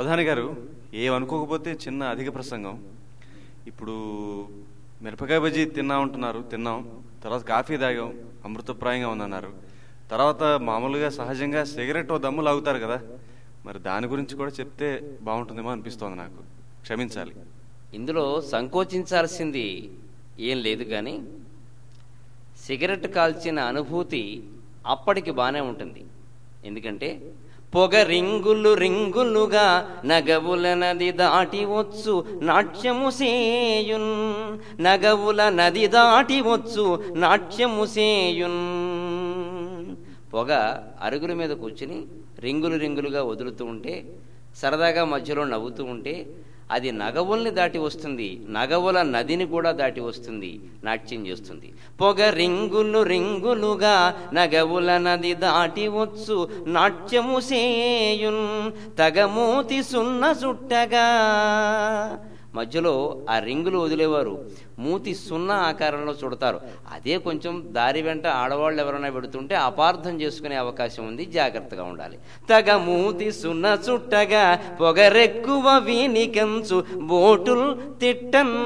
అవధాని గారు ఏమనుకోకపోతే చిన్న అధిక ప్రసంగం ఇప్పుడు మిరపకాయ బజ్జీ తిన్నా ఉంటున్నారు తిన్నాం తర్వాత కాఫీ తాగాం అమృతప్రాయంగా ఉందన్నారు తర్వాత మామూలుగా సహజంగా సిగరెట్ ఓ దమ్ము లాగుతారు కదా మరి దాని గురించి కూడా చెప్తే బాగుంటుందేమో అనిపిస్తోంది నాకు క్షమించాలి ఇందులో సంకోచించాల్సింది ఏం లేదు కానీ సిగరెట్ కాల్చిన అనుభూతి అప్పటికి బాగానే ఉంటుంది ఎందుకంటే పొగ రింగులు రింగులుగా నగవుల నది దాటి వచ్చు నాట్యము సేయున్ నగవుల నది దాటి వచ్చు నాట్యము సేయున్ పొగ అరుగుల మీద కూర్చుని రింగులు రింగులుగా వదులుతూ ఉంటే సరదాగా మధ్యలో నవ్వుతూ ఉంటే అది నగవుల్ని దాటి వస్తుంది నగవుల నదిని కూడా దాటి వస్తుంది నాట్యం చేస్తుంది పొగ రింగులు రింగులుగా నగవుల నది దాటి వచ్చు నాట్యము సేయున్ తగమూతి సున్న సుట్టగా మధ్యలో ఆ రింగులు వదిలేవారు మూతి సున్నా ఆకారంలో చుడతారు అదే కొంచెం దారి వెంట ఆడవాళ్ళు ఎవరైనా పెడుతుంటే అపార్థం చేసుకునే అవకాశం ఉంది జాగ్రత్తగా ఉండాలి తగ మూతి సున్న చుట్టగా పొగరెక్కువ వీనికంచు బోటుల్ తిట్టన్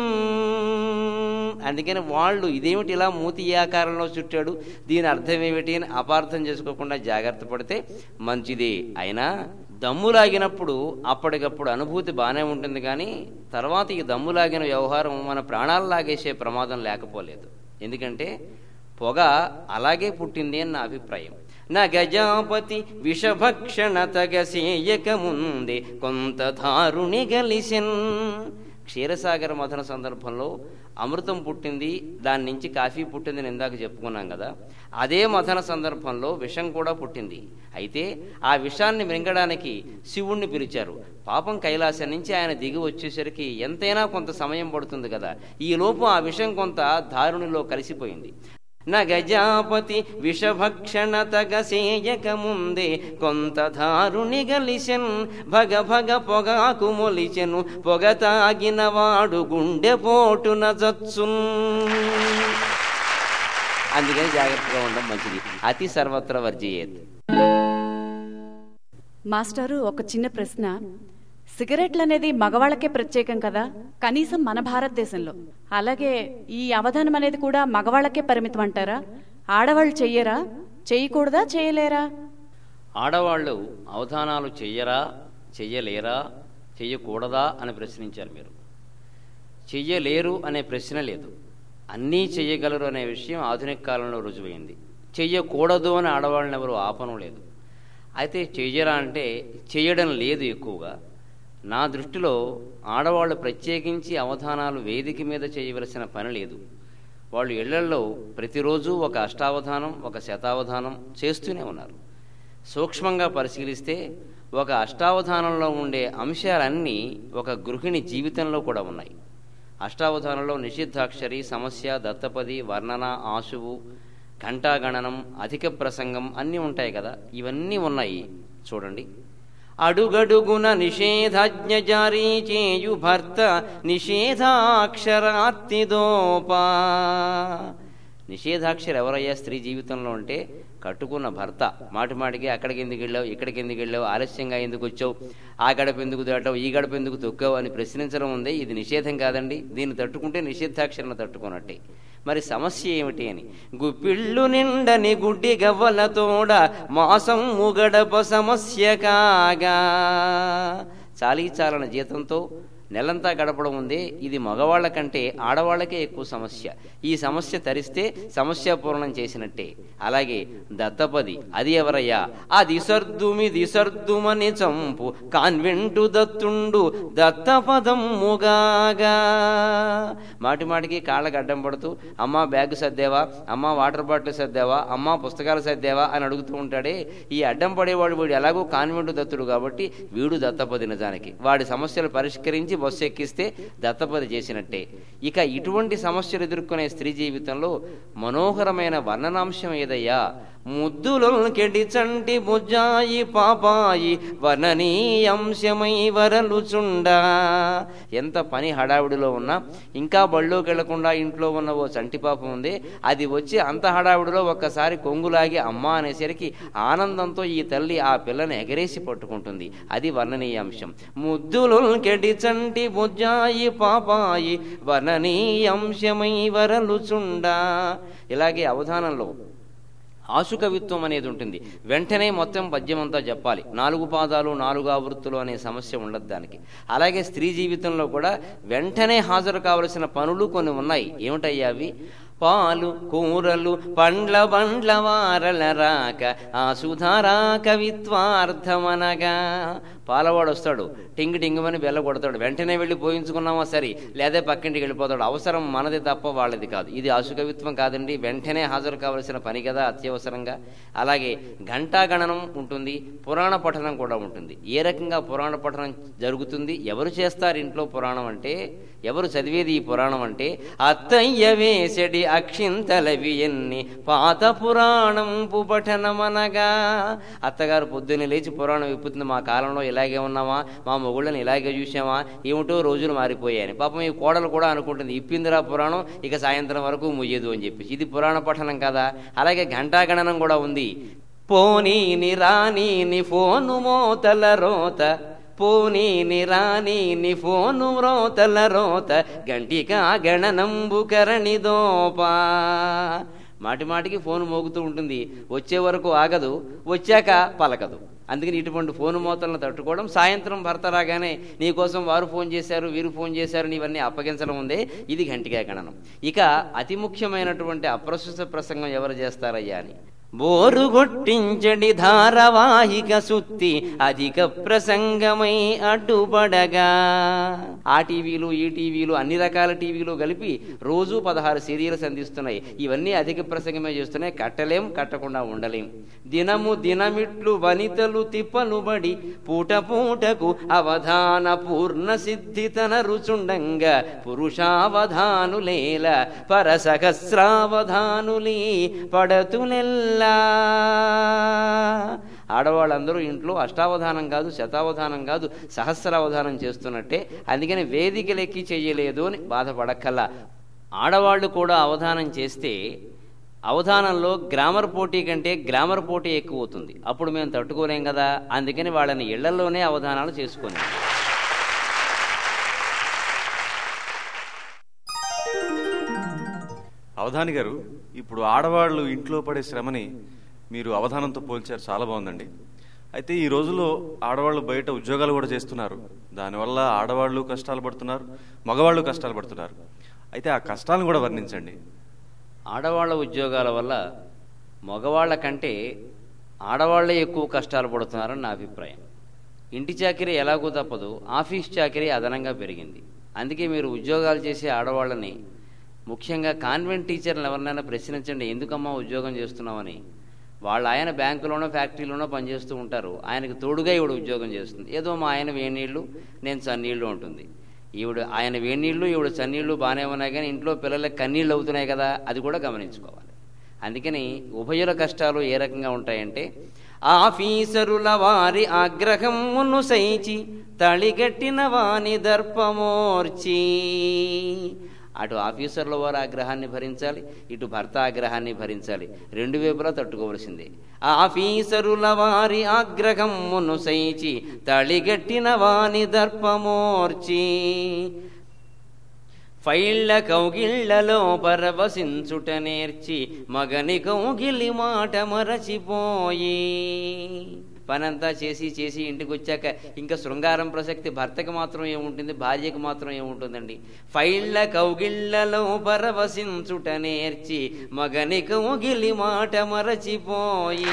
అందుకని వాళ్ళు ఇదేమిటి ఇలా మూతి ఈ ఆకారంలో చుట్టాడు దీని అర్థం ఏమిటి అని అపార్థం చేసుకోకుండా జాగ్రత్త పడితే మంచిదే అయినా దమ్ము లాగినప్పుడు అప్పటికప్పుడు అనుభూతి బాగానే ఉంటుంది కానీ తర్వాత ఈ దమ్ము లాగిన వ్యవహారం మన ప్రాణాలు లాగేసే ప్రమాదం లేకపోలేదు ఎందుకంటే పొగ అలాగే పుట్టింది అని నా అభిప్రాయం నా గజాపతి విషభక్షణ తగసేయక ముందే కొంత దారుణి గలిసెన్ క్షీరసాగర మథన సందర్భంలో అమృతం పుట్టింది దాని నుంచి కాఫీ పుట్టింది అని ఇందాక చెప్పుకున్నాం కదా అదే మథన సందర్భంలో విషం కూడా పుట్టింది అయితే ఆ విషాన్ని మింగడానికి శివుణ్ణి పిలిచారు పాపం కైలాసం నుంచి ఆయన దిగి వచ్చేసరికి ఎంతైనా కొంత సమయం పడుతుంది కదా ఈ లోపు ఆ విషం కొంత దారుణిలో కలిసిపోయింది న గజాపతి విషభక్షణ తగసేయక ముందే కొంత దారుని గలిసెన్ భగ భగ పొగాకు మొలిచెను పొగ తాగిన వాడు గుండె పోటున జచ్చున్ అందుకని జాగ్రత్తగా ఉండడం మంచిది అతి సర్వత్ర వర్జయేత్ మాస్టారు ఒక చిన్న ప్రశ్న సిగరెట్లు అనేది మగవాళ్ళకే ప్రత్యేకం కదా కనీసం మన భారతదేశంలో అలాగే ఈ అవధానం అనేది కూడా మగవాళ్ళకే పరిమితం అంటారా ఆడవాళ్ళు చెయ్యరా చేయకూడదా చేయలేరా ఆడవాళ్ళు అవధానాలు చెయ్యరా చెయ్యలేరా చెయ్యకూడదా అని ప్రశ్నించారు మీరు చెయ్యలేరు అనే ప్రశ్న లేదు అన్నీ చెయ్యగలరు అనే విషయం ఆధునిక కాలంలో రుజువైంది చెయ్యకూడదు అని ఆడవాళ్ళని ఎవరు ఆపనం లేదు అయితే చెయ్యరా అంటే చేయడం లేదు ఎక్కువగా నా దృష్టిలో ఆడవాళ్ళు ప్రత్యేకించి అవధానాలు వేదిక మీద చేయవలసిన పని లేదు వాళ్ళు ఇళ్లల్లో ప్రతిరోజు ఒక అష్టావధానం ఒక శతావధానం చేస్తూనే ఉన్నారు సూక్ష్మంగా పరిశీలిస్తే ఒక అష్టావధానంలో ఉండే అంశాలన్నీ ఒక గృహిణి జీవితంలో కూడా ఉన్నాయి అష్టావధానంలో నిషిద్ధాక్షరి సమస్య దత్తపది వర్ణన ఆశువు ఘంటాగణనం అధిక ప్రసంగం అన్నీ ఉంటాయి కదా ఇవన్నీ ఉన్నాయి చూడండి అడుగడుగున నిషేధాజ్ఞ జారీ చేయు భర్త నిషేధాక్షరార్తిదోపా నిషేధాక్షరి ఎవరయ్యా స్త్రీ జీవితంలో అంటే కట్టుకున్న భర్త మాటి మాటికి అక్కడికి ఎందుకు వెళ్ళావు ఇక్కడికి ఎందుకు వెళ్ళావు ఆలస్యంగా ఎందుకు వచ్చావు ఆ గడప ఎందుకు దాటావు ఈ గడప ఎందుకు తొక్కావు అని ప్రశ్నించడం ఉంది ఇది నిషేధం కాదండి దీన్ని తట్టుకుంటే నిషేధాక్షరణ తట్టుకున్నట్టే మరి సమస్య ఏమిటి అని గుప్పిళ్ళు నిండని గుడ్డి గవ్వలతోడ మాసం ముగడప సమస్య కాగా చాలీ చాలన జీతంతో నెలంతా గడపడం ఉందే ఇది మగవాళ్ల కంటే ఆడవాళ్లకే ఎక్కువ సమస్య ఈ సమస్య తరిస్తే సమస్య పూర్ణం చేసినట్టే అలాగే దత్తపది అది ఎవరయ్యా అది సర్దుమి దిసర్దుమని చంపు కాన్వెంటు దత్తుండు దత్తపదం ముగాగా మాటి మాటికి కాళ్ళకి అడ్డం పడుతూ అమ్మా బ్యాగ్ సర్దేవా అమ్మా వాటర్ బాటిల్ సర్దేవా అమ్మా పుస్తకాలు సర్దేవా అని అడుగుతూ ఉంటాడే ఈ అడ్డం పడేవాడు వీడు ఎలాగో కాన్వెంటు దత్తుడు కాబట్టి వీడు దత్తపది నిజానికి వాడి సమస్యలు పరిష్కరించి బస్సు ఎక్కిస్తే దత్తపది చేసినట్టే ఇక ఇటువంటి సమస్యలు ఎదుర్కొనే స్త్రీ జీవితంలో మనోహరమైన వర్ణనాంశం ఏదయ్యా ముద్దులు కెడి చంటి బుజ్జాయి పాపాయి వననీయాంశమై వరలుచుండా ఎంత పని హడావిడిలో ఉన్నా ఇంకా బళ్ళోకి వెళ్లకుండా ఇంట్లో ఉన్న ఓ చంటి పాపం ఉంది అది వచ్చి అంత హడావిడిలో ఒక్కసారి కొంగులాగి అమ్మ అనేసరికి ఆనందంతో ఈ తల్లి ఆ పిల్లని ఎగరేసి పట్టుకుంటుంది అది వర్ణనీయాంశం ముద్దులు కెడి చంటి బుజ్జాయి పాపాయి వననీయాంశమై వరలుచుండా ఇలాగే అవధానంలో ఆశుకవిత్వం అనేది ఉంటుంది వెంటనే మొత్తం పద్యం అంతా చెప్పాలి నాలుగు పాదాలు నాలుగు ఆవృత్తులు అనే సమస్య ఉండదు దానికి అలాగే స్త్రీ జీవితంలో కూడా వెంటనే హాజరు కావలసిన పనులు కొన్ని ఉన్నాయి ఏమిటయ్యా అవి పాలు కూరలు పండ్ల బండ్ల వారల రాక ఆ సుధారా కవిత్వార్థమనగా పాలవాడు వస్తాడు టింగ్ టింగుమని బెల్ల కొడతాడు వెంటనే వెళ్ళి పోయించుకున్నామా సరే లేదా పక్కింటికి వెళ్ళిపోతాడు అవసరం మనది తప్ప వాళ్ళది కాదు ఇది ఆశుకవిత్వం కాదండి వెంటనే హాజరు కావలసిన పని కదా అత్యవసరంగా అలాగే ఘంటా గణనం ఉంటుంది పురాణ పఠనం కూడా ఉంటుంది ఏ రకంగా పురాణ పఠనం జరుగుతుంది ఎవరు చేస్తారు ఇంట్లో పురాణం అంటే ఎవరు చదివేది ఈ పురాణం అంటే అత్తయ్య వేసడి అక్షింతలవి ఎన్ని పాత పురాణం పుపఠనమనగా అత్తగారు పొద్దున్నే లేచి పురాణం విప్పుతుంది మా కాలంలో ఇలాగే ఉన్నామా మా మొగుళ్ళని ఇలాగే చూసామా ఏమిటో రోజులు మారిపోయాయని పాపం ఈ కోడలు కూడా అనుకుంటుంది ఇప్పిందిరా పురాణం ఇక సాయంత్రం వరకు ముయ్యదు అని చెప్పి ఇది పురాణ పఠనం కదా అలాగే ఘంటా గణనం కూడా ఉంది పోనీ రాని ని ఫోను మోతల రోత పోనీ రాని ని ఫోను రోతల రోత గంటికా గణనంబు కరణి దోపా మాటి మాటికి ఫోన్ మోగుతూ ఉంటుంది వచ్చే వరకు ఆగదు వచ్చాక పలకదు అందుకని ఇటువంటి ఫోన్ మోతలను తట్టుకోవడం సాయంత్రం భర్త రాగానే నీకోసం వారు ఫోన్ చేశారు వీరు ఫోన్ చేశారు ఇవన్నీ అప్పగించడం ఉందే ఇది ఘంటిగా గణనం ఇక అతి ముఖ్యమైనటువంటి అప్రస్తుత ప్రసంగం ఎవరు చేస్తారయ్యా అని బోరు కొట్టించడి ధారావాహిక సుత్తి అధిక ప్రసంగమై అడ్డుపడగా ఆ టీవీలు ఈ టీవీలు అన్ని రకాల టీవీలు కలిపి రోజు పదహారు సీరియల్స్ అందిస్తున్నాయి ఇవన్నీ అధిక ప్రసంగమే చేస్తున్నాయి కట్టలేం కట్టకుండా ఉండలేం దినము దినమిట్లు వనితలు తిప్పలుబడి పూట పూటకు అవధాన పూర్ణ సిద్ధి తన రుచుండంగా పురుషావధానులేల పరసహస్రావధానులీ పడతులెల్ల ఆడవాళ్ళందరూ ఇంట్లో అష్టావధానం కాదు శతావధానం కాదు సహస్రావధానం చేస్తున్నట్టే అందుకని వేదికలెక్కి చెయ్యలేదు అని బాధపడక్కల్లా ఆడవాళ్ళు కూడా అవధానం చేస్తే అవధానంలో గ్రామర్ పోటీ కంటే గ్రామర్ పోటీ ఎక్కువ అవుతుంది అప్పుడు మేము తట్టుకోలేం కదా అందుకని వాళ్ళని ఇళ్లలోనే అవధానాలు చేసుకున్నాం అవధాని గారు ఇప్పుడు ఆడవాళ్ళు ఇంట్లో పడే శ్రమని మీరు అవధానంతో పోల్చారు చాలా బాగుందండి అయితే ఈ రోజుల్లో ఆడవాళ్ళు బయట ఉద్యోగాలు కూడా చేస్తున్నారు దానివల్ల ఆడవాళ్ళు కష్టాలు పడుతున్నారు మగవాళ్ళు కష్టాలు పడుతున్నారు అయితే ఆ కష్టాలను కూడా వర్ణించండి ఆడవాళ్ళ ఉద్యోగాల వల్ల మగవాళ్ళ కంటే ఆడవాళ్లే ఎక్కువ కష్టాలు పడుతున్నారని నా అభిప్రాయం ఇంటి చాకరీ ఎలాగూ తప్పదు ఆఫీస్ చాకరీ అదనంగా పెరిగింది అందుకే మీరు ఉద్యోగాలు చేసే ఆడవాళ్ళని ముఖ్యంగా కాన్వెంట్ టీచర్లు ఎవరినైనా ప్రశ్నించండి ఎందుకమ్మా ఉద్యోగం చేస్తున్నామని వాళ్ళ ఆయన బ్యాంకులోనో ఫ్యాక్టరీలోనో పనిచేస్తూ ఉంటారు ఆయనకు తోడుగా ఈవిడ ఉద్యోగం చేస్తుంది ఏదో మా ఆయన వేణీళ్ళు నేను చన్నీళ్ళు ఉంటుంది ఈవిడ ఆయన వేణీళ్ళు ఈవిడ చన్నీళ్ళు బాగానే ఉన్నాయి కానీ ఇంట్లో పిల్లలకి కన్నీళ్ళు అవుతున్నాయి కదా అది కూడా గమనించుకోవాలి అందుకని ఉభయుల కష్టాలు ఏ రకంగా ఉంటాయంటే ఆఫీసరుల వారి ఆగ్రహమును సైచి తళిగట్టిన వాని దర్పమోర్చి అటు ఆఫీసర్ల వారి ఆగ్రహాన్ని భరించాలి ఇటు భర్త ఆగ్రహాన్ని భరించాలి రెండు వైపులా తట్టుకోవలసిందే ఆఫీసరుల వారి ఆగ్రహమును సైచి తళిగట్టిన వాని దర్పమోర్చి ఫైళ్ల కౌగిళ్లలో పరవశించుట నేర్చి మగని కౌగిలి మాట మరచిపోయి పనంతా చేసి చేసి ఇంటికి వచ్చాక ఇంకా శృంగారం ప్రసక్తి భర్తకి మాత్రం ఏముంటుంది భార్యకి మాత్రం ఏముంటుందండి ఫైళ్ల కౌగిళ్లలో పరవశించుట నేర్చి మగని కౌగిలి మాట మరచిపోయి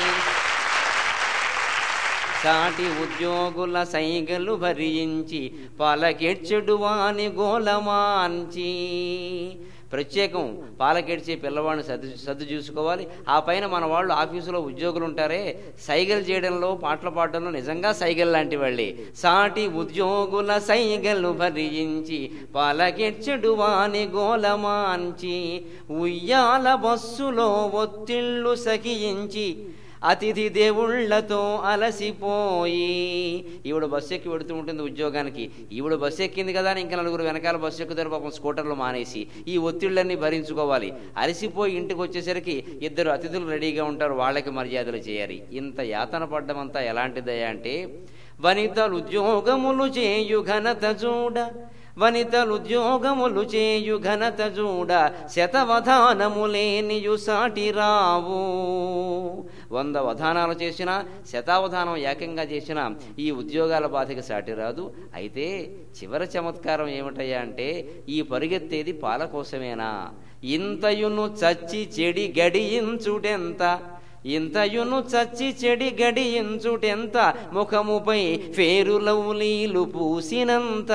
సాటి ఉద్యోగుల సైగలు భరించి పలకెచ్చుడు వాని గోలమాంచి ప్రత్యేకం పాలకెడిచే పిల్లవాడిని సర్దు సర్దు చూసుకోవాలి ఆ పైన మన వాళ్ళు ఆఫీసులో ఉద్యోగులు ఉంటారే సైగలు చేయడంలో పాటలు పాడడంలో నిజంగా సైగల్ లాంటి వాళ్ళే సాటి ఉద్యోగుల సైగలు భరించి పాలకెచ్చడు వాని గోలమాంచి ఉయ్యాల బస్సులో ఒత్తిళ్ళు సకియించి అతిథి దేవుళ్లతో అలసిపోయి ఈవిడ బస్సు ఎక్కి పెడుతూ ఉంటుంది ఉద్యోగానికి ఈవిడ బస్సు ఎక్కింది కదా అని ఇంకా నలుగురు వెనకాల బస్సు ఎక్కుతారు పాపం స్కూటర్లు మానేసి ఈ ఒత్తిళ్లన్నీ భరించుకోవాలి అలసిపోయి ఇంటికి వచ్చేసరికి ఇద్దరు అతిథులు రెడీగా ఉంటారు వాళ్ళకి మర్యాదలు చేయాలి ఇంత యాతన పడ్డమంతా ఎలాంటిదయ్యా అంటే వనితలు ఉద్యోగములు చేయు ఘనత చూడ వనితలు ఉద్యోగములు చేయు ఘనత చూడ శతవధానము లేనియు సాటి రావు వంద వధానాలు చేసినా శతావధానం ఏకంగా చేసినా ఈ ఉద్యోగాల బాధకి సాటి రాదు అయితే చివరి చమత్కారం ఏమిటయ్యా అంటే ఈ పరిగెత్తేది పాల కోసమేనా ఇంతయును చచ్చి చెడి గడియించుటెంత ఇంతయును చచ్చి చెడి గడియించుటెంత ముఖముపై ఫేరులౌలీలు పూసినంత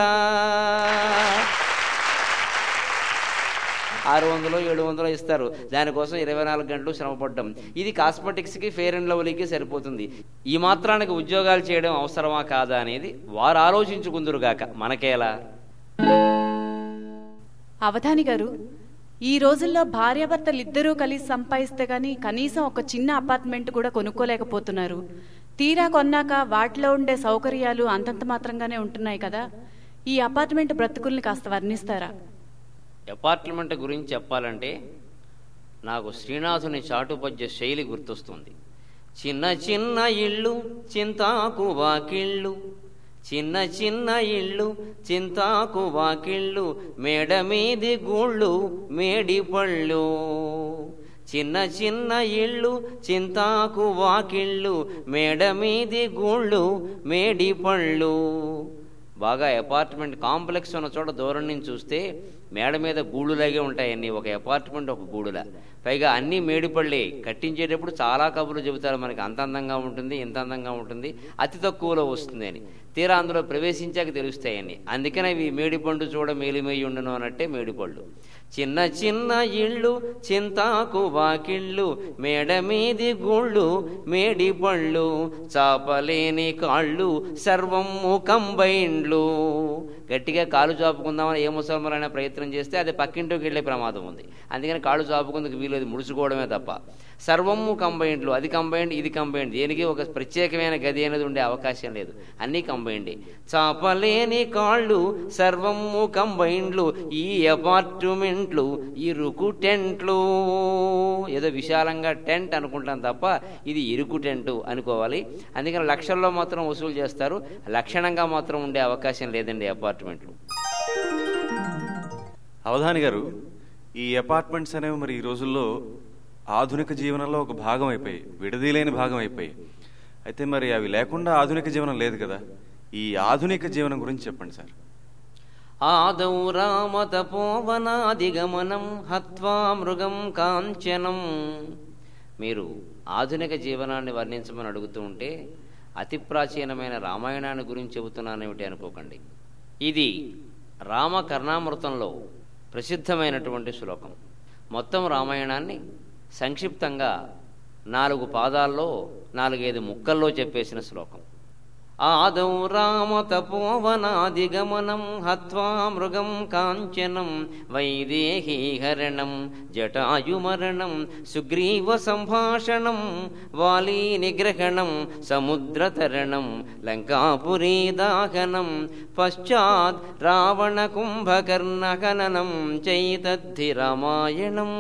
ఆరు వందలు ఏడు వందలు ఇస్తారు దానికోసం ఇరవై నాలుగు గంటలు శ్రమపడ్డం ఇది కాస్మెటిక్స్కి ఫేర్ అండ్ లవ్లీకి సరిపోతుంది ఈ మాత్రానికి ఉద్యోగాలు చేయడం అవసరమా కాదా అనేది వారు ఆలోచించుకుందరుగాక మనకేలా అవధాని గారు ఈ రోజుల్లో భార్యాభర్తలు ఇద్దరూ కలిసి సంపాదిస్తే గానీ కనీసం ఒక చిన్న అపార్ట్మెంట్ కూడా కొనుక్కోలేకపోతున్నారు తీరా కొన్నాక వాటిలో ఉండే సౌకర్యాలు అంతంత మాత్రంగానే ఉంటున్నాయి కదా ఈ అపార్ట్మెంట్ బ్రతుకుల్ని కాస్త వర్ణిస్తారా అపార్ట్మెంట్ గురించి చెప్పాలంటే నాకు శ్రీనాథుని చాటుపద్య శైలి గుర్తొస్తుంది చిన్న చిన్న ఇళ్ళు చింతాకు వాకిళ్ళు చిన్న చిన్న ఇళ్ళు చింతాకు వాకిళ్ళు మేడ మీది గూళ్ళు మేడి పళ్ళు చిన్న చిన్న ఇళ్ళు చింతాకు వాకిళ్ళు మేడ మీది గూళ్ళు మేడి పళ్ళు బాగా అపార్ట్మెంట్ కాంప్లెక్స్ ఉన్న చోట దూరం నుంచి చూస్తే మేడ మీద గూడులాగే ఉంటాయన్ని ఒక అపార్ట్మెంట్ ఒక గూడులా పైగా అన్ని మేడిపళ్ళే కట్టించేటప్పుడు చాలా కబుర్లు చెబుతారు మనకి అంత అందంగా ఉంటుంది ఇంత అందంగా ఉంటుంది అతి తక్కువలో వస్తుంది అని తీరా అందులో ప్రవేశించాక తెలుస్తాయని అందుకనే ఇవి మేడిపండు చూడ మేలిమేయి ఉండును అన్నట్టే మేడిపళ్ళు చిన్న చిన్న ఇళ్ళు చింతాకు వాకిళ్ళు మేడ మీది గూళ్ళు మేడి పళ్ళు చాపలేని కాళ్ళు సర్వము కంబైండ్లు గట్టిగా కాలు చాపుకుందామని ఏ ముసల్మారైనా ప్రయత్నం చేస్తే అది పక్కింటికి వెళ్ళే ప్రమాదం ఉంది అందుకని కాళ్ళు చాపుకుందుకు వీలేదు ముడుచుకోవడమే తప్ప సర్వము కంబైండ్లు అది కంబైండ్ ఇది కంబైండ్ దేనికి ఒక ప్రత్యేకమైన గది అనేది ఉండే అవకాశం లేదు అన్నీ కంబైండే చాపలేని కాళ్ళు సర్వము కంబైండ్లు ఈ అపార్ట్మెంట్లు ఇరుకు టెంట్లు ఏదో విశాలంగా టెంట్ అనుకుంటాం తప్ప ఇది ఇరుకు టెంట్ అనుకోవాలి అందుకని లక్షల్లో మాత్రం వసూలు చేస్తారు లక్షణంగా మాత్రం ఉండే అవకాశం లేదండి అపార్ట్మెంట్లు అవధాని గారు ఈ అపార్ట్మెంట్స్ అనేవి మరి ఈ రోజుల్లో ఆధునిక జీవనంలో ఒక భాగం అయిపోయాయి విడదీలేని భాగం అయిపోయాయి అయితే మరి అవి లేకుండా ఆధునిక జీవనం లేదు కదా ఈ ఆధునిక జీవనం గురించి చెప్పండి సార్ ఆదౌ రామతపోవనాదిగమనం హత్వా మృగం కాంచనం మీరు ఆధునిక జీవనాన్ని వర్ణించమని అడుగుతూ ఉంటే అతి ప్రాచీనమైన రామాయణాన్ని గురించి చెబుతున్నానేమిటి అనుకోకండి ఇది రామ కర్ణామృతంలో ప్రసిద్ధమైనటువంటి శ్లోకం మొత్తం రామాయణాన్ని సంక్షిప్తంగా నాలుగు పాదాల్లో నాలుగైదు ముక్కల్లో చెప్పేసిన శ్లోకం ఆదౌ రామతపోవనాదిగమనం హత్వా మృగం కాంచనం వైదేహీహరణం జటాయుమరణం సుగ్రీవ సంభాషణం వాలీ నిగ్రహణం సముద్రతరణం లంకాపురీ దాహనం పశ్చాత్ రావణ కుంభకర్ణహననం చైతద్ధి రామాయణం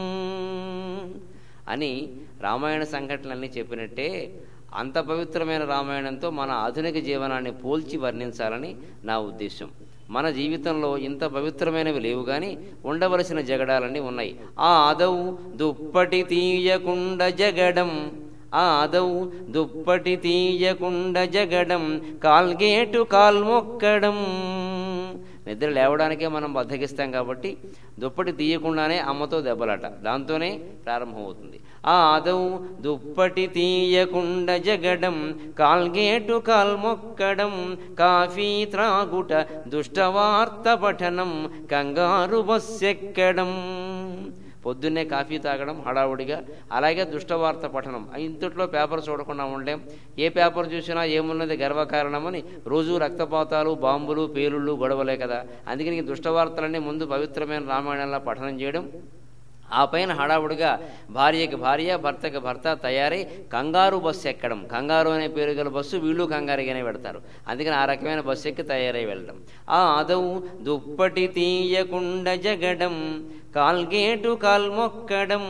అని రామాయణ సంఘటనలన్నీ చెప్పినట్టే అంత పవిత్రమైన రామాయణంతో మన ఆధునిక జీవనాన్ని పోల్చి వర్ణించాలని నా ఉద్దేశం మన జీవితంలో ఇంత పవిత్రమైనవి లేవు కానీ ఉండవలసిన జగడాలన్నీ ఉన్నాయి ఆ ఆదవు దుప్పటి తీయకుండ జగడం ఆదౌ దుప్పటి తీయకుండ జగడం కాల్గేటు కాల్మొక్కడం నిద్ర లేవడానికే మనం బద్దకిస్తాం కాబట్టి దుప్పటి తీయకుండానే అమ్మతో దెబ్బలాట దాంతోనే ప్రారంభమవుతుంది ఆదౌ దుప్పటి తీయకుండ జగడం కాల్గేటు కాల్మొక్కడం కాఫీ త్రాగుట దుష్టవార్త పఠనం కంగారు బస్సెక్కడం పొద్దున్నే కాఫీ తాగడం హడావుడిగా అలాగే దుష్టవార్త పఠనం ఇంతట్లో పేపర్ చూడకుండా ఉండలేం ఏ పేపర్ చూసినా ఏమున్నది గర్వకారణమని రోజు రక్తపాతాలు బాంబులు పేలుళ్ళు గొడవలే కదా అందుకని ఈ దుష్టవార్తలన్నీ ముందు పవిత్రమైన రామాయణంలో పఠనం చేయడం ఆ పైన హడావుడిగా భార్యకి భార్య భర్తకి భర్త తయారై కంగారు బస్సు ఎక్కడం కంగారు అనే పేరు గల బస్సు వీళ్ళు కంగారుగానే పెడతారు అందుకని ఆ రకమైన బస్సు ఎక్కి తయారై వెళ్ళడం ఆ అదవు దుప్పటి తీయకుండ జగడం కాల్గేటు కాల్మొక్కడం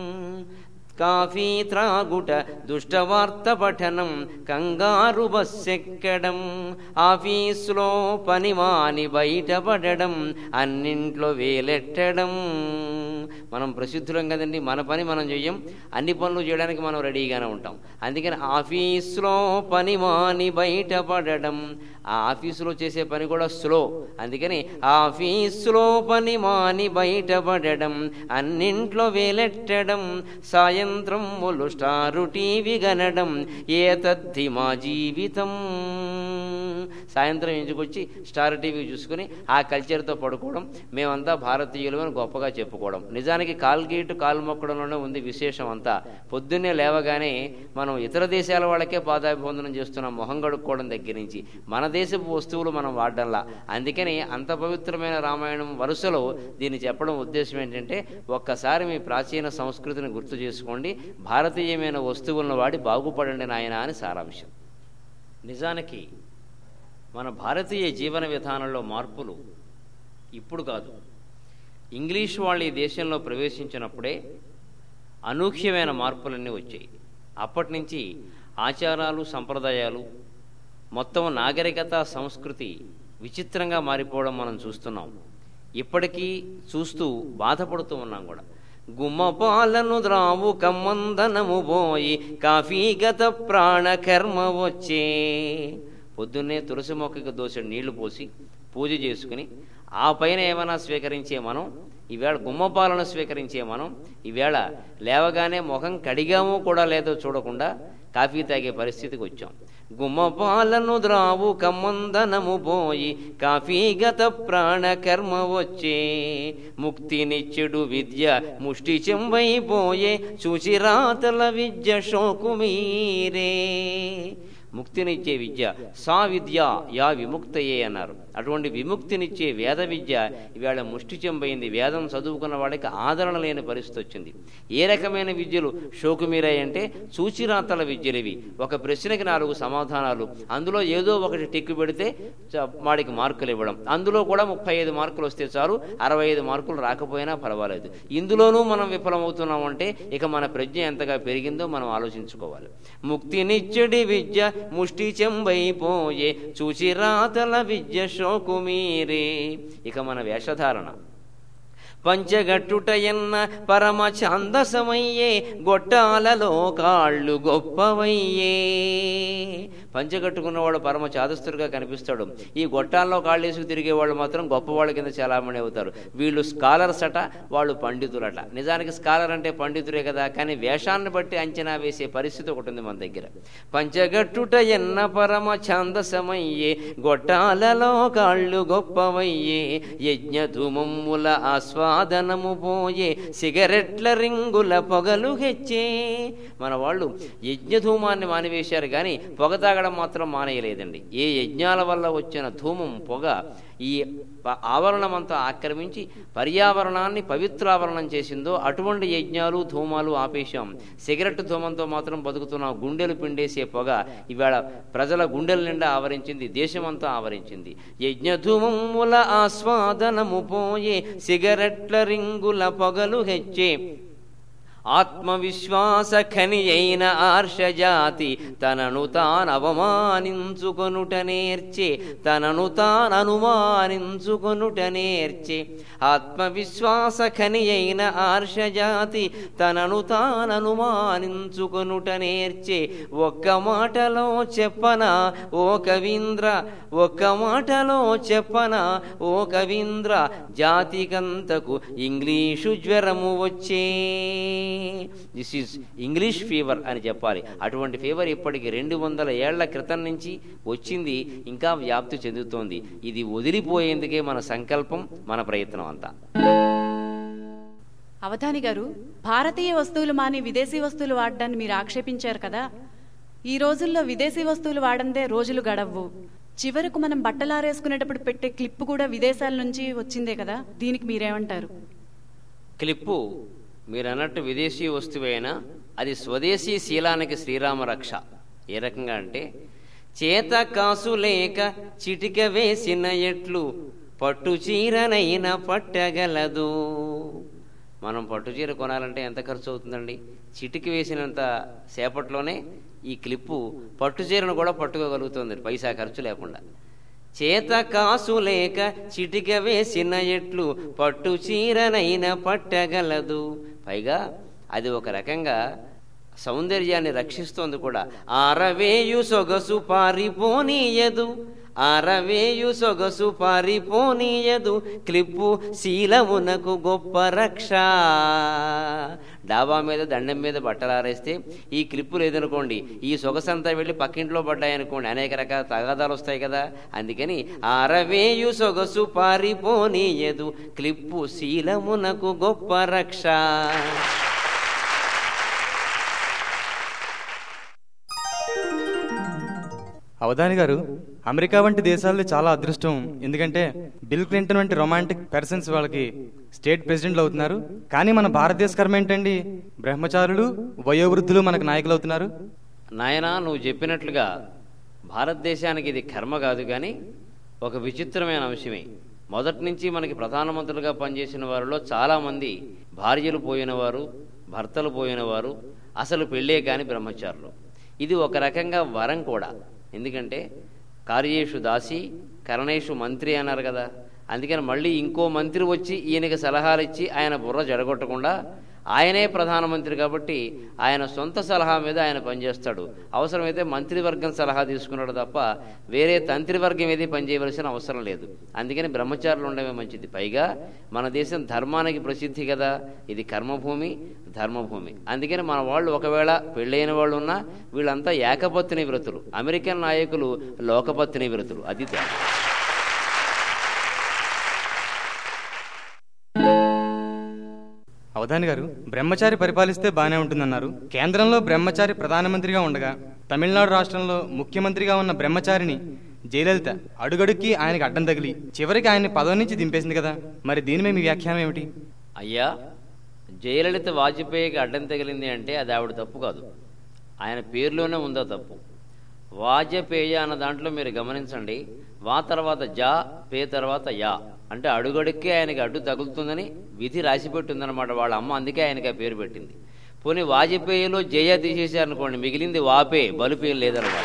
కాఫీ త్రాగుట దుష్టవార్త పఠనం కంగారు బస్సెక్కడం ఆఫీసులో పని మాని బయటపడడం అన్నింట్లో వేలెట్టడం మనం ప్రసిద్ధులం కదండి మన పని మనం చెయ్యం అన్ని పనులు చేయడానికి మనం రెడీగానే ఉంటాం అందుకని ఆఫీసులో పని మాని బయటపడడం ఆ ఆఫీసులో చేసే పని కూడా స్లో అందుకని ఆఫీసులో పని మాని బయటపడడం అన్నింట్లో వేలెట్టడం సాయంత్రం ములు స్టారు టీవీ గనడం ఏ తద్ది మా జీవితం సాయంత్రం ఇంటికొచ్చి స్టార్ టీవీ చూసుకుని ఆ కల్చర్తో పడుకోవడం మేమంతా భారతీయులు అని గొప్పగా చెప్పుకోవడం నిజానికి కాల్గేటు కాలు మొక్కడంలోనే ఉంది విశేషం అంతా పొద్దున్నే లేవగానే మనం ఇతర దేశాల వాళ్ళకే పాదాభివందనం చేస్తున్నాం మొహం కడుక్కోవడం దగ్గర నుంచి మన దేశపు వస్తువులు మనం వాడడంలా అందుకని అంత పవిత్రమైన రామాయణం వరుసలో దీన్ని చెప్పడం ఉద్దేశం ఏంటంటే ఒక్కసారి మీ ప్రాచీన సంస్కృతిని గుర్తు చేసుకోండి భారతీయమైన వస్తువులను వాడి బాగుపడండి నాయన అని సారాంశం నిజానికి మన భారతీయ జీవన విధానంలో మార్పులు ఇప్పుడు కాదు ఇంగ్లీష్ వాళ్ళు ఈ దేశంలో ప్రవేశించినప్పుడే అనూహ్యమైన మార్పులన్నీ వచ్చాయి అప్పటి నుంచి ఆచారాలు సంప్రదాయాలు మొత్తం నాగరికత సంస్కృతి విచిత్రంగా మారిపోవడం మనం చూస్తున్నాం ఇప్పటికీ చూస్తూ బాధపడుతూ ఉన్నాం కూడా గుమ్మ పాలను ద్రావు కమ్మందనము పోయి కాఫీగత ప్రాణ కర్మ వచ్చే పొద్దున్నే తులసి మొక్కకి దోసెడు నీళ్లు పోసి పూజ చేసుకుని ఆ పైన ఏమైనా స్వీకరించే మనం ఈవేళ గుమ్మపాలను స్వీకరించే మనం ఈవేళ లేవగానే ముఖం కడిగామో కూడా లేదో చూడకుండా కాఫీ తాగే పరిస్థితికి వచ్చాం గుమ్మపాలను ద్రావు కమ్మందనము పోయి కాఫీగత ప్రాణ కర్మ వచ్చే ముక్తినిచ్చెడు విద్య ముష్టి చెంబైపోయే చూచిరాతల విద్య శోకుమీరే ముక్తినిచ్చే విద్య సా విద్య యా విముక్తయే అన్నారు అటువంటి విముక్తినిచ్చే వేద విద్య ఇవాళ ముష్టి చెంబైంది వేదం చదువుకున్న వాడికి ఆదరణ లేని పరిస్థితి వచ్చింది ఏ రకమైన విద్యలు షోకుమీరాయి అంటే సూచిరాతల విద్యలు ఇవి ఒక ప్రశ్నకి నాలుగు సమాధానాలు అందులో ఏదో ఒకటి టిక్కు పెడితే చ- వాడికి మార్కులు ఇవ్వడం అందులో కూడా ముప్పై ఐదు మార్కులు వస్తే చాలు అరవై ఐదు మార్కులు రాకపోయినా పర్వాలేదు ఇందులోనూ మనం విఫలమవుతున్నాం అంటే ఇక మన ప్రజ్ఞ ఎంతగా పెరిగిందో మనం ఆలోచించుకోవాలి ముక్తినిచ్చడి విద్య ముష్టి చెంబైపోయే చూచిరాతల విద్య శోకుమీరే ఇక మన వేషధారణ పంచగట్టుట ఎన్న పరమ ఛాందసమయ్యే గొట్టాలలో కాళ్ళు గొప్పవయ్యే పంచగట్టుకున్నవాడు పరమ చాదస్తుడిగా కనిపిస్తాడు ఈ గొట్టాల్లో కాళ్ళు వేసుకు తిరిగే వాళ్ళు మాత్రం గొప్పవాళ్ళ కింద చాలామంది అవుతారు వీళ్ళు స్కాలర్స్ అట వాళ్ళు పండితులట నిజానికి స్కాలర్ అంటే పండితులే కదా కానీ వేషాన్ని బట్టి అంచనా వేసే పరిస్థితి ఒకటి ఉంది మన దగ్గర పంచగట్టుట ఎన్న పరమ ఛాందసమయ్యే గొట్టాలలో కాళ్ళు గొప్పవయ్యే యజ్ఞ ధూమమ్ముల ఆస్వాదనము పోయే సిగరెట్ల రింగుల పొగలు హెచ్చే మన వాళ్ళు యజ్ఞధూమాన్ని మానివేశారు కానీ పొగ తాగడం మాత్రం మానేయలేదండి ఏ యజ్ఞాల వల్ల వచ్చిన ధూమం పొగ ఈ ప- ఆవరణమంతా ఆక్రమించి పర్యావరణాన్ని పవిత్రావరణం చేసిందో అటువంటి యజ్ఞాలు ధూమాలు ఆపేశాం సిగరెట్ ధూమంతో మాత్రం బతుకుతున్నాం గుండెలు పిండేసే పొగ ఇవాళ ప్రజల గుండెల నిండా ఆవరించింది దేశమంతా ఆవరించింది యజ్ఞధూమముల ఆస్వాదనము పోయే సిగరెట్ల రింగుల పొగలు హెచ్చే ఆత్మవిశ్వాస ఖని అయిన ఆర్షజాతి తనను తానవమానించుకొనుట నేర్చే తనను తాననుమానించుకొనుట నేర్చే ఆత్మవిశ్వాస ఖని అయిన ఆర్షజాతి తనను తాననుమానించుకొనుట నేర్చే ఒక్క మాటలో చెప్పనా ఓ కవీంద్ర ఒక్క మాటలో చెప్పనా ఓ కవీంద్ర జాతికంతకు ఇంగ్లీషు జ్వరము వచ్చే దిస్ ఈజ్ ఇంగ్లీష్ ఫీవర్ అని చెప్పాలి అటువంటి ఫీవర్ ఇప్పటికి రెండు వందల ఏళ్ల క్రితం నుంచి వచ్చింది ఇంకా వ్యాప్తి చెందుతోంది ఇది వదిలిపోయేందుకే మన సంకల్పం మన ప్రయత్నం అంతా అవధాని గారు భారతీయ వస్తువులు మాని విదేశీ వస్తువులు వాడడాన్ని మీరు ఆక్షేపించారు కదా ఈ రోజుల్లో విదేశీ వస్తువులు వాడందే రోజులు గడవ్వు చివరకు మనం బట్టలారేసుకునేటప్పుడు పెట్టే క్లిప్ కూడా విదేశాల నుంచి వచ్చిందే కదా దీనికి మీరేమంటారు క్లిప్పు మీరు అన్నట్టు విదేశీ వస్తువైనా అది స్వదేశీ శీలానికి శ్రీరామ రక్ష ఏ రకంగా అంటే చేత కాసు లేక చిటిక వేసిన ఎట్లు పట్టు చీరనైన పట్టగలదు మనం పట్టు చీర కొనాలంటే ఎంత ఖర్చు అవుతుందండి చిటికి వేసినంత సేపట్లోనే ఈ క్లిప్పు పట్టు చీరను కూడా పట్టుకోగలుగుతుంది పైసా ఖర్చు లేకుండా చేత కాసు లేక చిటిక వేసిన ఎట్లు పట్టు చీరనైన పట్టగలదు పైగా అది ఒక రకంగా సౌందర్యాన్ని రక్షిస్తోంది కూడా ఆరవేయు సొగసు పారిపోనీయదు ఆరవేయు సొగసు పారిపోనీయదు క్లిప్పు శీలమునకు గొప్ప రక్ష డాబా మీద దండం మీద బట్టలు ఆరేస్తే ఈ క్లిప్పు లేదనుకోండి ఈ సొగసంతా వెళ్ళి పక్కింట్లో పడ్డాయనుకోండి అనేక రకాల తగాదాలు వస్తాయి కదా అందుకని ఆరవేయు సొగసు పారిపోనీయదు క్లిప్పు శీలమునకు గొప్ప రక్ష అవధాని గారు అమెరికా వంటి దేశాల్లో చాలా అదృష్టం ఎందుకంటే బిల్ క్లింటన్ వంటి రొమాంటిక్ పర్సన్స్ వాళ్ళకి స్టేట్ ప్రెసిడెంట్లు అవుతున్నారు కానీ మన భారతదేశ కర్మ ఏంటండి బ్రహ్మచారులు వయోవృద్ధులు మనకు నాయకులు అవుతున్నారు నాయనా నువ్వు చెప్పినట్లుగా భారతదేశానికి ఇది కర్మ కాదు కానీ ఒక విచిత్రమైన అంశమే మొదటి నుంచి మనకి ప్రధానమంత్రులుగా పనిచేసిన వారిలో చాలామంది భార్యలు పోయినవారు భర్తలు పోయినవారు అసలు పెళ్ళే కాని బ్రహ్మచారులు ఇది ఒక రకంగా వరం కూడా ఎందుకంటే కార్యేషు దాసి కరణేషు మంత్రి అన్నారు కదా అందుకని మళ్ళీ ఇంకో మంత్రి వచ్చి ఈయనకి సలహాలు ఇచ్చి ఆయన బుర్ర జడగొట్టకుండా ఆయనే ప్రధానమంత్రి కాబట్టి ఆయన సొంత సలహా మీద ఆయన పనిచేస్తాడు అవసరమైతే మంత్రివర్గం సలహా తీసుకున్నాడు తప్ప వేరే తంత్రివర్గం ఏది పనిచేయవలసిన అవసరం లేదు అందుకని బ్రహ్మచారులు ఉండమే మంచిది పైగా మన దేశం ధర్మానికి ప్రసిద్ధి కదా ఇది కర్మభూమి ధర్మభూమి అందుకని మన వాళ్ళు ఒకవేళ పెళ్ళైన వాళ్ళు ఉన్నా వీళ్ళంతా ఏకపత్ని వ్రతులు అమెరికన్ నాయకులు లోకపత్ని వ్రతులు అది తేడా అవధాని గారు బ్రహ్మచారి పరిపాలిస్తే బాగానే ఉంటుందన్నారు కేంద్రంలో బ్రహ్మచారి ప్రధానమంత్రిగా ఉండగా తమిళనాడు రాష్ట్రంలో ముఖ్యమంత్రిగా ఉన్న బ్రహ్మచారిని జయలలిత అడుగడుక్కి ఆయనకి అడ్డం తగిలి చివరికి ఆయన్ని పదవి నుంచి దింపేసింది కదా మరి దీని మీద మీ వ్యాఖ్యానం ఏమిటి అయ్యా జయలలిత వాజ్పేయికి అడ్డం తగిలింది అంటే అది ఆవిడ తప్పు కాదు ఆయన పేరులోనే ఉందో తప్పు వాజపేయ అన్న దాంట్లో మీరు గమనించండి వా తర్వాత జా పే తర్వాత యా అంటే అడుగడుక్కి ఆయనకి అడ్డు తగులుతుందని విధి రాసిపెట్టిందనమాట వాళ్ళ అమ్మ అందుకే ఆయనకి ఆ పేరు పెట్టింది పోనీ వాజపేయిలో జయ తీసేశారనుకోండి మిగిలింది వాపే బలుపే లేదనమాట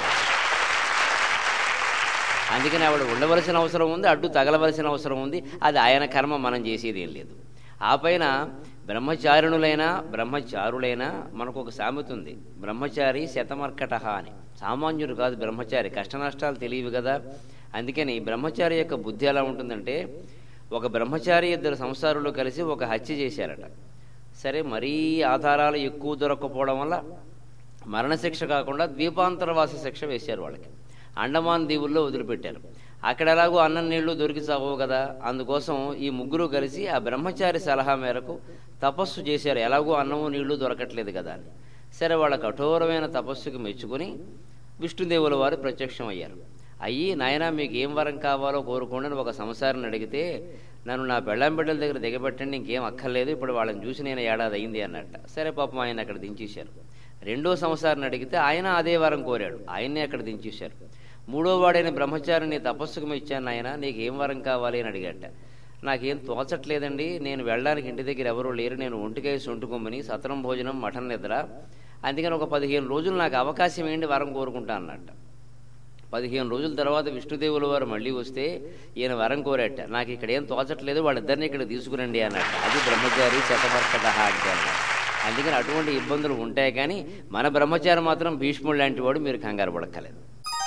అందుకని ఆవిడ ఉండవలసిన అవసరం ఉంది అడ్డు తగలవలసిన అవసరం ఉంది అది ఆయన కర్మ మనం చేసేది ఏం లేదు ఆ పైన బ్రహ్మచారిణులైనా బ్రహ్మచారులైనా మనకు ఒక సామెత ఉంది బ్రహ్మచారి శతమర్కట అని సామాన్యుడు కాదు బ్రహ్మచారి కష్ట నష్టాలు తెలియవు కదా అందుకని బ్రహ్మచారి యొక్క బుద్ధి ఎలా ఉంటుందంటే ఒక బ్రహ్మచారి ఇద్దరు సంసారులు కలిసి ఒక హత్య చేశారట సరే మరీ ఆధారాలు ఎక్కువ దొరక్కపోవడం వల్ల మరణశిక్ష కాకుండా ద్వీపాంతరవాస శిక్ష వేశారు వాళ్ళకి అండమాన్ దీవుల్లో వదిలిపెట్టారు అక్కడ ఎలాగో అన్నం నీళ్లు దొరికి చావవు కదా అందుకోసం ఈ ముగ్గురు కలిసి ఆ బ్రహ్మచారి సలహా మేరకు తపస్సు చేశారు ఎలాగో అన్నము నీళ్లు దొరకట్లేదు కదా అని సరే వాళ్ళ కఠోరమైన తపస్సుకు మెచ్చుకొని విష్ణుదేవుల వారు ప్రత్యక్షం అయ్యారు అయ్యి నాయన మీకు ఏం వరం కావాలో కోరుకోండి అని ఒక సంసారాన్ని అడిగితే నన్ను నా బెళ్ళం బిడ్డల దగ్గర దిగబెట్టండి ఇంకేం అక్కర్లేదు ఇప్పుడు వాళ్ళని చూసి నేను ఏడాది అయింది అన్నట్ట సరే పాపం ఆయన అక్కడ దించేశారు రెండో సంసారాన్ని అడిగితే ఆయన అదే వరం కోరాడు ఆయన్నే అక్కడ దించేశారు మూడో వాడైన బ్రహ్మచారిని తపస్సుకు మెచ్చాను ఆయన నీకు ఏం వరం కావాలి అని అడిగట నాకేం తోచట్లేదండి నేను వెళ్ళడానికి ఇంటి దగ్గర ఎవరూ లేరు నేను ఒంటికాయ సొంటుకొమ్మని సత్రం భోజనం మఠం నిద్ర అందుకని ఒక పదిహేను రోజులు నాకు అవకాశం ఏంటి వరం కోరుకుంటా అన్నట్ట పదిహేను రోజుల తర్వాత విష్ణుదేవుల వారు మళ్ళీ వస్తే ఈయన వరం కోరట నాకు ఇక్కడ ఏం తోచట్లేదు వాళ్ళిద్దరిని ఇక్కడ తీసుకురండి అన్నట్ట అది బ్రహ్మచారి శతమర్కట అంటే అన్నమాట. అందుకని అటువంటి ఇబ్బందులు ఉంటాయి కానీ మన బ్రహ్మచారి మాత్రం భీష్ముడు లాంటి వాడు మీరు కంగారు పడక్కలేదు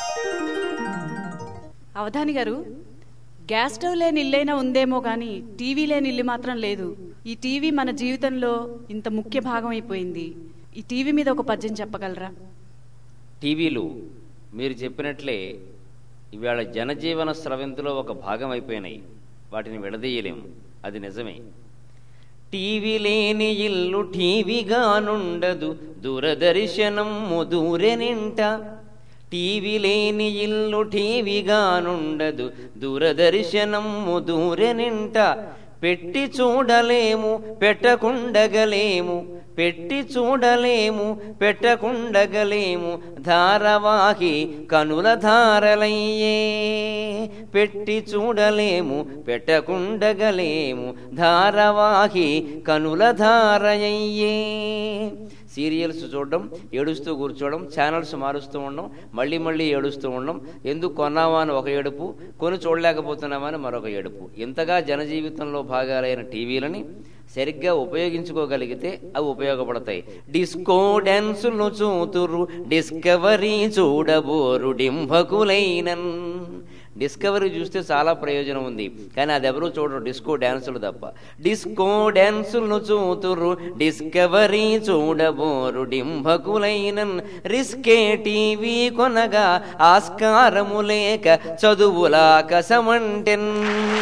అవధాని గారు గ్యాస్ స్టవ్ లేని ఇల్లైనా ఉందేమో కానీ టీవీ లేని ఇల్లు మాత్రం లేదు ఈ టీవీ మన జీవితంలో ఇంత ముఖ్య భాగం అయిపోయింది ఈ టీవీ మీద ఒక పద్యం చెప్పగలరా టీవీలు మీరు చెప్పినట్లే ఇవాళ జనజీవన స్రవంతిలో ఒక భాగం అయిపోయినాయి వాటిని విడదీయలేము అది నిజమే టీవీ లేని ఇల్లు టీవీగానుండదు దూరదర్శనము దూరెనింట టీవీ లేని ఇల్లు టీవీగానుండదు దూరదర్శనము దూరెనింట పెట్టి చూడలేము పెట్టకుండగలేము పెట్టి చూడలేము పెట్టకుండగలేము ధారవాహి కనుల ధారలయ్యే పెట్టి చూడలేము పెట్టకుండగలేము ధారవాహి కనుల ధారయ్యే సీరియల్స్ చూడడం ఏడుస్తూ కూర్చోవడం ఛానల్స్ మారుస్తూ ఉండడం మళ్ళీ మళ్ళీ ఏడుస్తూ ఉండడం ఎందుకు కొన్నావా అని ఒక ఏడుపు కొని చూడలేకపోతున్నామా అని మరొక ఏడుపు ఇంతగా జనజీవితంలో భాగాలైన టీవీలని సరిగ్గా ఉపయోగించుకోగలిగితే అవి ఉపయోగపడతాయి డిస్కో డ్యాన్సులు చూతురు డిస్కవరీ చూడబోరు డింభకులైనన్ డిస్కవరీ చూస్తే చాలా ప్రయోజనం ఉంది కానీ అది ఎవరు చూడరు డిస్కో డ్యాన్సులు తప్ప డిస్కో డ్యాన్సులు చూతురు డిస్కవరీ చూడబోరు డింభకులైనన్ రిస్కే టీవీ కొనగా ఆస్కారము లేక చదువులాకసమంటెన్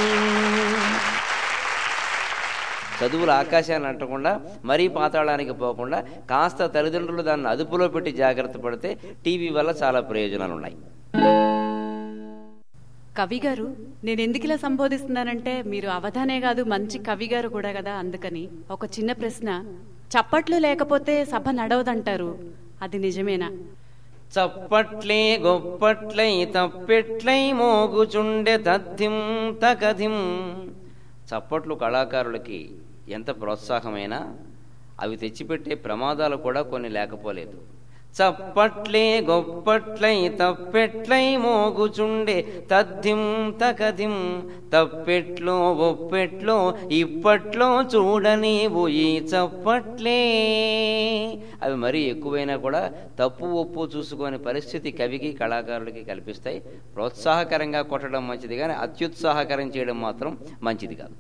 చదువులు ఆకాశాన్ని అంటకుండా మరీ పాతాళానికి పోకుండా కాస్త తల్లిదండ్రులు దాన్ని అదుపులో పెట్టి జాగ్రత్త పడితే టీవీ వల్ల చాలా ప్రయోజనాలు ఉన్నాయి కవి గారు నేను ఎందుకు ఇలా సంబోధిస్తున్నానంటే మీరు అవధానే కాదు మంచి కవి గారు కూడా కదా అందుకని ఒక చిన్న ప్రశ్న చప్పట్లు లేకపోతే సభ నడవదంటారు అది నిజమేనా చప్పట్లే గొప్పట్లై తప్పెట్లై మోగుచుండె తద్ధిం తకధిం చప్పట్లు కళాకారులకి ఎంత ప్రోత్సాహమైనా అవి తెచ్చిపెట్టే ప్రమాదాలు కూడా కొన్ని లేకపోలేదు చప్పట్లే గొప్పట్లై తప్పెట్లై మోగుచుండే తద్ధిం తకధిం తప్పెట్లో ఒప్పెట్లో ఇప్పట్లో చూడనీవు ఈ చప్పట్లే అవి మరీ ఎక్కువైనా కూడా తప్పు ఒప్పు చూసుకునే పరిస్థితి కవికి కళాకారులకి కల్పిస్తాయి ప్రోత్సాహకరంగా కొట్టడం మంచిది కానీ అత్యుత్సాహకరం చేయడం మాత్రం మంచిది కాదు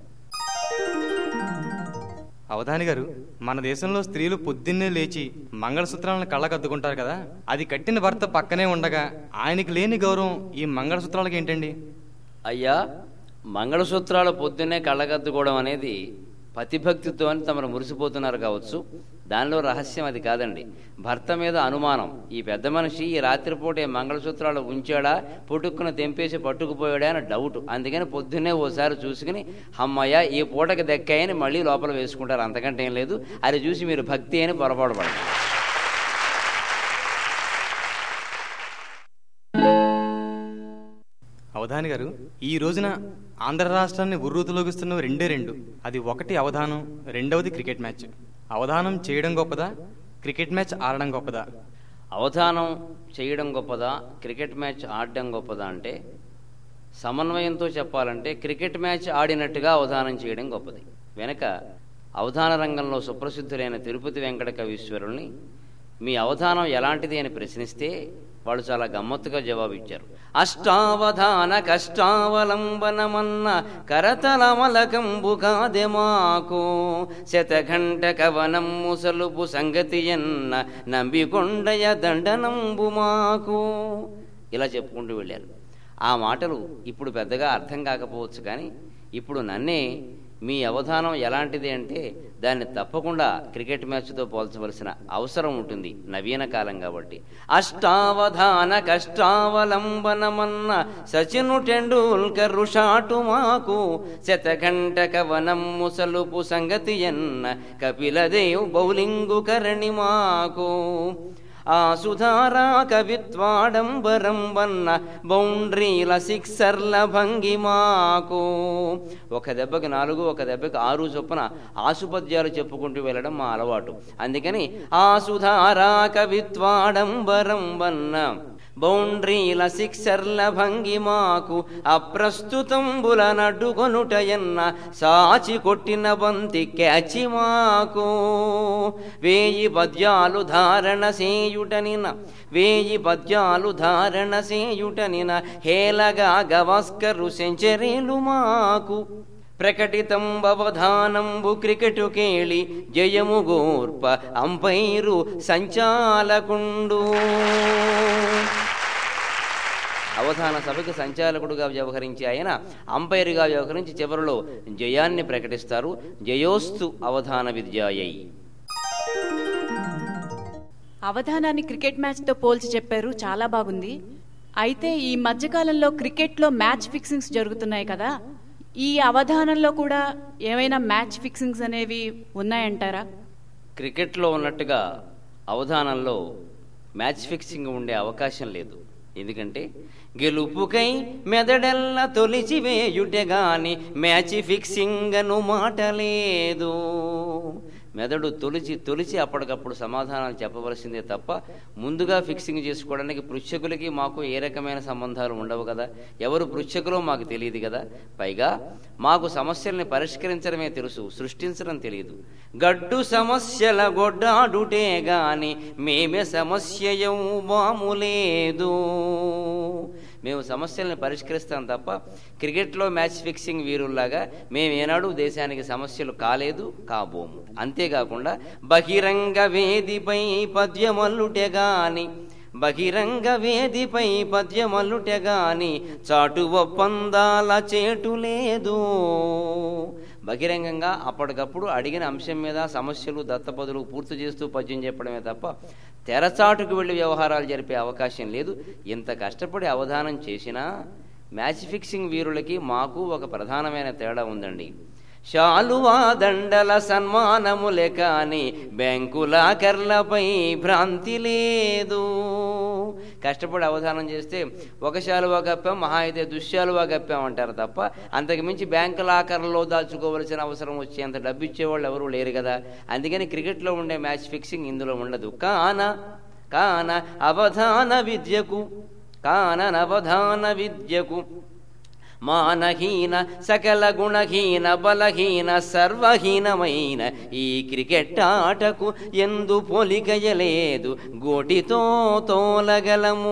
అవధాని గారు మన దేశంలో స్త్రీలు పొద్దున్నే లేచి మంగళసూత్రాలను కళ్ళకద్దుకుంటారు కదా అది కట్టిన భర్త పక్కనే ఉండగా ఆయనకి లేని గౌరవం ఈ మంగళసూత్రాలకి ఏంటండి అయ్యా మంగళసూత్రాలు పొద్దున్నే కళ్ళగద్దుకోవడం అనేది పతిభక్తితో అని తమరు మురిసిపోతున్నారు కావచ్చు దానిలో రహస్యం అది కాదండి భర్త మీద అనుమానం ఈ పెద్ద మనిషి ఈ రాత్రిపూట ఈ మంగళసూత్రాలు ఉంచాడా పుట్టుక్కున తెంపేసి పట్టుకుపోయాడా అని డౌట్ అందుకని పొద్దున్నే ఓసారి చూసుకుని అమ్మయ్య ఈ పూటకి దక్కాయని మళ్ళీ లోపల వేసుకుంటారు అంతకంటే ఏం లేదు అది చూసి మీరు భక్తి అని పొరపాటు పడతారు అవధాని గారు ఈ రోజున ఆంధ్ర రాష్ట్రాన్ని ఉర్రూతులోగిస్తున్న రెండే రెండు అది ఒకటి అవధానం రెండవది క్రికెట్ మ్యాచ్ అవధానం చేయడం గొప్పదా క్రికెట్ మ్యాచ్ ఆడడం గొప్పదా అవధానం చేయడం గొప్పదా క్రికెట్ మ్యాచ్ ఆడడం గొప్పదా అంటే సమన్వయంతో చెప్పాలంటే క్రికెట్ మ్యాచ్ ఆడినట్టుగా అవధానం చేయడం గొప్పది వెనక అవధాన రంగంలో సుప్రసిద్ధులైన తిరుపతి వెంకట కవీశ్వరుల్ని మీ అవధానం ఎలాంటిది అని ప్రశ్నిస్తే వాళ్ళు చాలా గమ్మత్తుగా జవాబిచ్చారు అష్టావధాన కష్టావలంబనమన్న కరతలమలకంబు కాదె మాకు శతఘంట కవనం ముసలుపు సంగతి ఎన్న నంబికొండయ దండనంబు మాకు ఇలా చెప్పుకుంటూ వెళ్ళారు ఆ మాటలు ఇప్పుడు పెద్దగా అర్థం కాకపోవచ్చు కానీ ఇప్పుడు నన్నే మీ అవధానం ఎలాంటిది అంటే దాన్ని తప్పకుండా క్రికెట్ మ్యాచ్తో పోల్చవలసిన అవసరం ఉంటుంది నవీన కాలం కాబట్టి అష్టావధాన కష్టావలంబనమన్న సచిను టెండూల్కర్ రుషాటు మాకు శతఘంట కవనం ముసలుపు సంగతి ఎన్న కపిలదేవ్ బౌలింగు కరణి మాకు ఆ సుధారా కవిత్వాడంబరం వన్న బౌండ్రీల సిక్సర్ల భంగిమాకు ఒక దెబ్బకి నాలుగు ఒక దెబ్బకి ఆరు చొప్పున ఆసుపద్యాలు చెప్పుకుంటూ వెళ్ళడం మా అలవాటు అందుకని ఆ సుధారా కవిత్వాడంబరం వన్న బౌండ్రీల సిక్సర్ల భంగిమాకు అప్రస్తుతంబుల నడ్డుకొనుటయన్న సాచి కొట్టిన బంతి క్యాచి మాకు వేయి పద్యాలు ధారణ సేయుటనిన వేయి పద్యాలు ధారణ సేయుటనిన హేలగా గవాస్కరు సెంచరీలు మాకు ప్రకటితం అవధానంబు క్రికెటు కేళి జయము గోర్ప అంపైరు సంచాలకుండు అవధాన సభకి సంచాలకుడుగా వ్యవహరించి ఆయన అంపైరుగా వ్యవహరించి చివరిలో జయాన్ని ప్రకటిస్తారు జయోస్తు అవధాన విద్యాయై అవధానాన్ని క్రికెట్ మ్యాచ్తో పోల్చి చెప్పారు చాలా బాగుంది అయితే ఈ మధ్యకాలంలో క్రికెట్లో మ్యాచ్ ఫిక్సింగ్స్ జరుగుతున్నాయి కదా ఈ అవధానంలో కూడా ఏమైనా మ్యాచ్ ఫిక్సింగ్స్ అనేవి ఉన్నాయంటారా క్రికెట్లో ఉన్నట్టుగా అవధానంలో మ్యాచ్ ఫిక్సింగ్ ఉండే అవకాశం లేదు ఎందుకంటే గెలుపుకై మెదడెల్ల తొలిచి వేయుటే గాని మ్యాచ్ ఫిక్సింగ్ అను మాట లేదు మెదడు తొలిచి తొలిచి అప్పటికప్పుడు సమాధానాలు చెప్పవలసిందే తప్ప ముందుగా ఫిక్సింగ్ చేసుకోవడానికి పృచ్ఛకులకి మాకు ఏ రకమైన సంబంధాలు ఉండవు కదా ఎవరు పృచ్ఛకులో మాకు తెలియదు కదా పైగా మాకు సమస్యల్ని పరిష్కరించడమే తెలుసు సృష్టించడం తెలియదు గడ్డు సమస్యల గొడ్డాడుటే గాని మేమే సమస్య బాము లేదు మేము సమస్యల్ని పరిష్కరిస్తాం తప్ప క్రికెట్లో మ్యాచ్ ఫిక్సింగ్ వీరుల్లాగా మేము ఏనాడు దేశానికి సమస్యలు కాలేదు కాబోము అంతేకాకుండా బహిరంగ వేదిపై పద్యమల్లుటే గాని బహిరంగ వేదిపై పద్యమల్లుటే గాని చాటు ఒప్పందాల చేటు లేదు బహిరంగంగా అప్పటికప్పుడు అడిగిన అంశం మీద సమస్యలు దత్తపదులు పూర్తి చేస్తూ పద్యం చెప్పడమే తప్ప తెరచాటుకు వెళ్ళి వ్యవహారాలు జరిపే అవకాశం లేదు ఇంత కష్టపడి అవధానం చేసినా మ్యాచ్ ఫిక్సింగ్ వీరులకి మాకు ఒక ప్రధానమైన తేడా ఉందండి శాలువా దండల సన్మానములే కాని బ్యాంకుల కర్లపై భ్రాంతి లేదు కష్టపడి అవధానం చేస్తే ఒక శాలువా కప్పాం మహా అయితే దుశ్శాలువా కప్పాం అంటారు తప్ప అంతకు మించి బ్యాంకు లాకర్లో దాచుకోవలసిన అవసరం వచ్చేంత డబ్బు ఇచ్చేవాళ్ళు ఎవరు లేరు కదా అందుకని క్రికెట్లో ఉండే మ్యాచ్ ఫిక్సింగ్ ఇందులో ఉండదు కాన కాన అవధాన విద్యకు కాననవధాన విద్యకు మానహీన సకల గుణహీన బలహీన సర్వహీనమైన ఈ క్రికెట్ ఆటకు ఎందు పొలికయలేదు గోటితో తోలగలము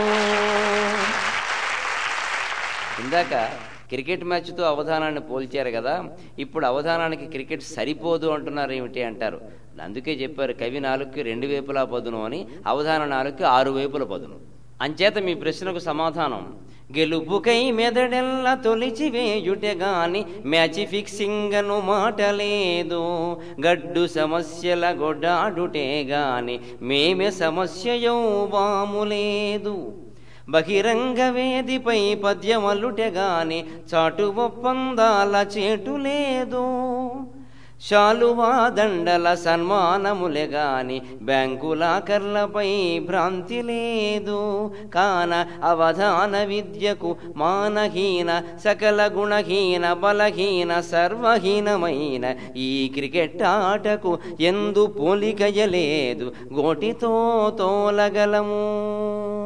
ఇందాక క్రికెట్ మ్యాచ్తో అవధానాన్ని పోల్చారు కదా ఇప్పుడు అవధానానికి క్రికెట్ సరిపోదు అంటున్నారు ఏమిటి అంటారు అందుకే చెప్పారు కవి నాలుగుకి రెండు వైపులా పదును అని అవధాన నాలుగుకి ఆరు వైపుల పదును అంచేత మీ ప్రశ్నకు సమాధానం గెలుపుకై మెదడెల్ల తొలిచి వేయుటే గాని మ్యాచ్ ఫిక్సింగ్ అను మాట లేదు గడ్డు సమస్యల గొడ్డాడుటే గాని మేమే సమస్య వాము లేదు బహిరంగ వేదిపై పద్యమల్లుటే గాని చాటు ఒప్పందాల చేటు లేదు శాలువా దండల సన్మానములే గాని బ్యాంకుల కర్లపై భ్రాంతి లేదు కాన అవధాన విద్యకు మానహీన సకల గుణహీన బలహీన సర్వహీనమైన ఈ క్రికెట్ ఆటకు ఎందు పోలికయలేదు గోటితో తోలగలము